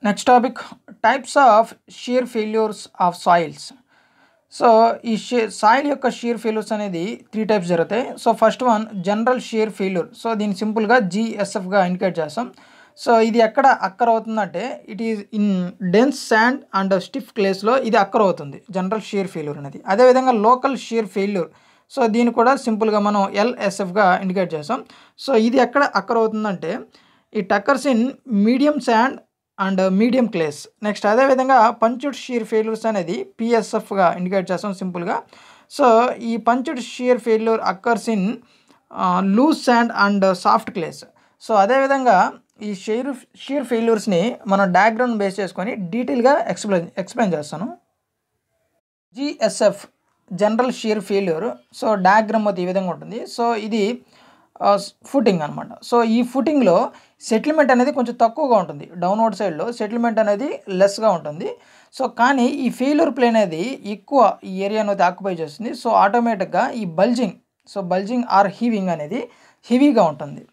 next topic types of shear failures of soils so ఈ షే soil యొక్క shear failures అనేది త్రీ టైప్స్ జరుగుతాయి so first one general shear failure so దీన్ని సింపుల్గా జిఎస్ఎఫ్గా ఇండికేట్ చేస్తాం సో ఇది ఎక్కడ అక్కర్ అవుతుందంటే it is in dense sand and stiff క్లేస్లో ఇది అక్కర్ అవుతుంది జనరల్ షియర్ ఫెయిల్యూర్ అనేది అదేవిధంగా లోకల్ షియర్ ఫెయిల్యూర్ సో దీన్ని కూడా సింపుల్గా మనం ఎల్ఎస్ఎఫ్గా ఇండికేట్ చేస్తాం సో ఇది ఎక్కడ అక్కర్ అవుతుందంటే ఈ occurs in medium sand and medium clays next అదేవిధంగా పంచుడ్ షియర్ ఫెయిల్యూర్స్ అనేది పిఎస్ఎఫ్గా ఇండికేట్ చేస్తాం సింపుల్గా సో ఈ punched shear failure occurs in loose sand and soft clays so అదేవిధంగా ఈ షియర్ షియర్ ఫెయిల్యూర్స్ని మనం డయాగ్రామ్ బేస్ చేసుకొని డీటెయిల్గా ఎక్స్ప్లెయిన్ ఎక్స్ప్లెయిన్ చేస్తాను GSF general shear failure so diagram అయితే ఈ విధంగా ఉంటుంది సో ఇది ఫుటింగ్ అనమాట సో ఈ ఫుటింగ్లో సెటిల్మెంట్ అనేది కొంచెం తక్కువగా ఉంటుంది డౌన్వర్డ్ సైడ్లో సెటిల్మెంట్ అనేది లెస్గా ఉంటుంది సో కానీ ఈ ఫెయిల్యూర్ ప్లేన్ అనేది ఎక్కువ ఈ ఏరియాను అయితే ఆక్యుపై చేస్తుంది సో ఆటోమేటిక్గా ఈ bulging so bulging or heaving అనేది హెవీగా ఉంటుంది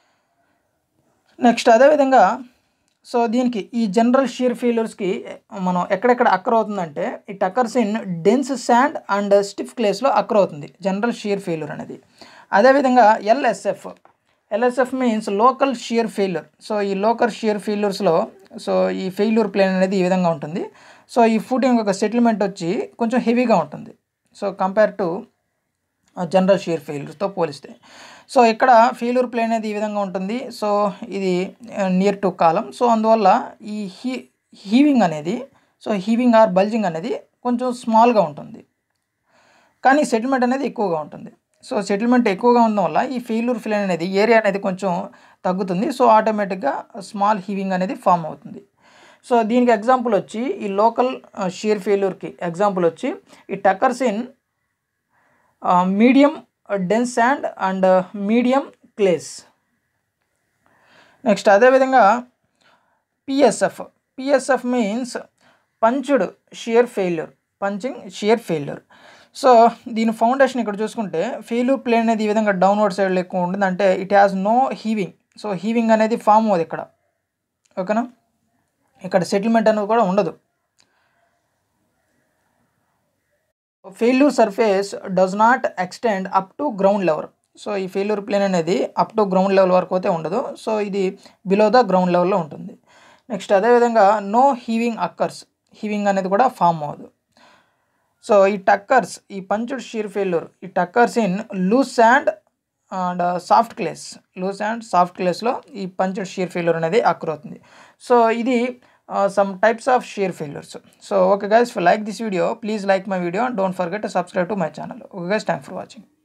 నెక్స్ట్ అదేవిధంగా సో దీనికి ఈ జనరల్ షియర్ ఫెయిల్యూర్స్కి మనం ఎక్కడెక్కడ అక్కర్ అవుతుందంటే it occurs in dense sand and stiff క్లేస్లో అక్కర్ అవుతుంది జనరల్ షియర్ ఫెయిల్యూర్ అనేది అదేవిధంగా LSF LSF means local shear failure so ఈ లోకల్ షియర్ ఫెయిల్యూర్స్లో సో ఈ ఫెయిల్యూర్ ప్లేన్ అనేది ఈ విధంగా ఉంటుంది సో ఈ ఫుటింగ్ యొక్క సెటిల్మెంట్ వచ్చి కొంచెం హెవీగా ఉంటుంది so compare to general shear ఫెయిల్యూర్స్తో పోలిస్తే సో ఇక్కడ ఫెయిల్యూర్ ప్లేన్ అనేది ఈ విధంగా ఉంటుంది సో ఇది నియర్ టు కాలం సో అందువల్ల ఈ హీ హీవింగ్ అనేది సో హీవింగ్ ఆర్ బల్జింగ్ అనేది కొంచెం స్మాల్గా ఉంటుంది కానీ సెటిల్మెంట్ అనేది ఎక్కువగా ఉంటుంది సో సెటిల్మెంట్ ఎక్కువగా ఉండడం వల్ల ఈ ఫెయిల్యూర్ ప్లేన్ అనేది ఏరియా అనేది కొంచెం తగ్గుతుంది సో ఆటోమేటిక్గా స్మాల్ హీవింగ్ అనేది ఫామ్ అవుతుంది సో దీనికి ఎగ్జాంపుల్ వచ్చి ఈ లోకల్ షియర్ ఫెయిల్యూర్కి ఎగ్జాంపుల్ వచ్చి ఈ occurs in medium dense sand and medium clays next అదేవిధంగా PSF PSF means punched shear failure punching shear failure so దీని ఫౌండేషన్ ఇక్కడ చూసుకుంటే ఫెయిల్యూర్ ప్లేన్ అనేది ఈ విధంగా డౌన్వర్డ్ సైడ్లో ఎక్కువ ఉంటుంది అంటే it has no heaving so heaving అనేది ఫామ్ అవ్వదు ఇక్కడ ఓకేనా ఇక్కడ సెటిల్మెంట్ అనేది కూడా ఉండదు failure surface does not extend up to ground level so ఈ ఫెయిల్యూర్ ప్లేన్ అనేది అప్ టు గ్రౌండ్ లెవెల్ వరకు అయితే ఉండదు సో ఇది బిలో ద గ్రౌండ్ లెవెల్లో ఉంటుంది నెక్స్ట్ అదేవిధంగా నో హీవింగ్ అక్కర్స్ హీవింగ్ అనేది కూడా ఫామ్ అవ్వదు సో ఈ టక్కర్స్ ఈ పంచుడ్ షీర్ ఫెయిల్యూర్ ఈ occurs in loose sand and soft clays loose and soft క్లేస్లో ఈ పంచుడ్ షీర్ ఫెయిల్యూర్ అనేది అక్కర్ అవుతుంది సో ఇది some types of shear failures so okay guys like this video please like my video and don't forget to subscribe to my channel okay guys thank for watching